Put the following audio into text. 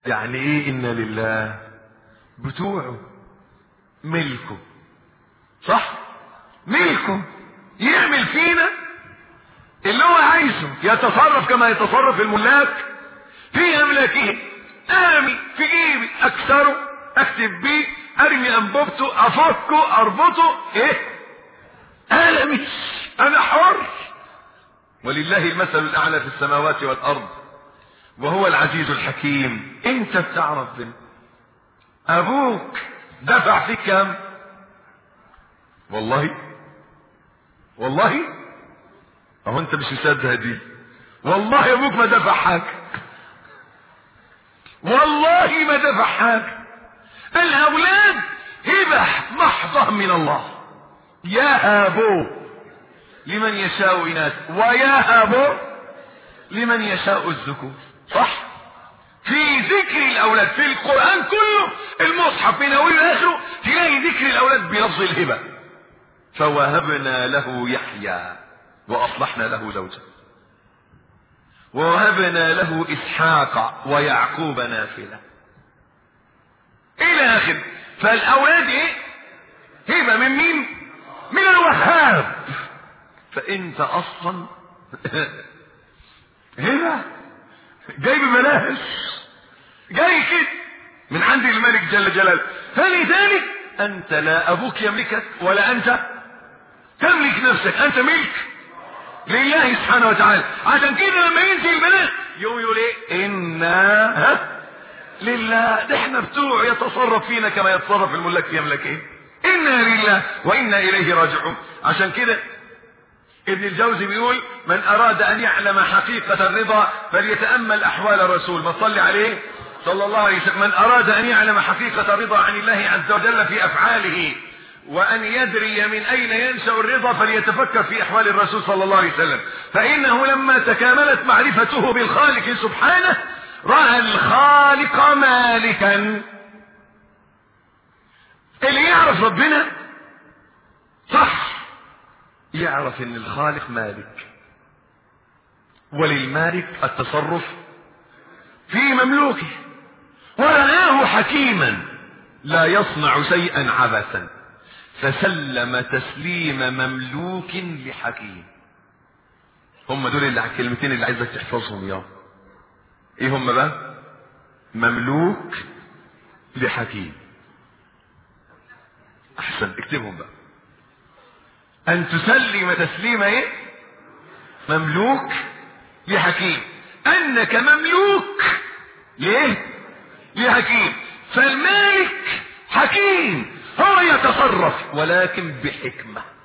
يعني ايه إن لله بتوعه ملكه صح ملكه يعمل فينا اللي هو عايزه يتصرف كما يتصرف الملاك في املاكه ارمي في جيبي اكسره اكتب بيه ارمي انبوبته افكه اربطه ايه انا مش انا حر ولله المثل الاعلى في السماوات والارض وهو العزيز الحكيم انت بتاع ربنا ابوك دفع فيك كم والله والله اهو انت مش مصدق دي والله ابوك ما دفع حاجه والله ما دفع حاجه الاولاد هبه محضه من الله يهب لمن يشاء اناث ويهب لمن يشاء الذكور صح في ذكر الاولاد في القران كله المصحف من اوله لاخره تلاقي ذكر الاولاد بلفظ الهبه فوهبنا له يحيى واصلحنا له زوجه ووهبنا له اسحاق ويعقوب نافله الى اخره فالاولاد ايه هبه من مين من الوهاب فانت اصلا هبه جاي ببلاش جاي كده من عند الملك جل جلاله فلذلك انت لا ابوك يملكك ولا انت تملك نفسك انت ملك لله سبحانه وتعالى عشان كده لما ينزل البنات يوم يقول ايه انا ها لله ده احنا بتوع يتصرف فينا كما يتصرف الملاك في يملكه انا لله وانا اليه راجعون عشان كده ابن الجوزي بيقول من اراد ان يعلم حقيقة الرضا فليتأمل احوال الرسول ما صلي عليه صلى الله عليه وسلم من اراد ان يعلم حقيقة الرضا عن الله عز وجل في افعاله وان يدري من اين ينشأ الرضا فليتفكر في احوال الرسول صلى الله عليه وسلم فانه لما تكاملت معرفته بالخالق سبحانه رأى الخالق مالكا اللي يعرف ربنا صح يعرف ان الخالق مالك وللمالك التصرف في مملوكه ورآه حكيما لا يصنع شيئا عبثا فسلم تسليم مملوك لحكيم هم دول اللي الكلمتين اللي عايزك تحفظهم يا ايه هم بقى مملوك لحكيم احسن اكتبهم بقى ان تسلم تسليم ايه مملوك لحكيم انك مملوك ليه لحكيم فالمالك حكيم هو يتصرف ولكن بحكمة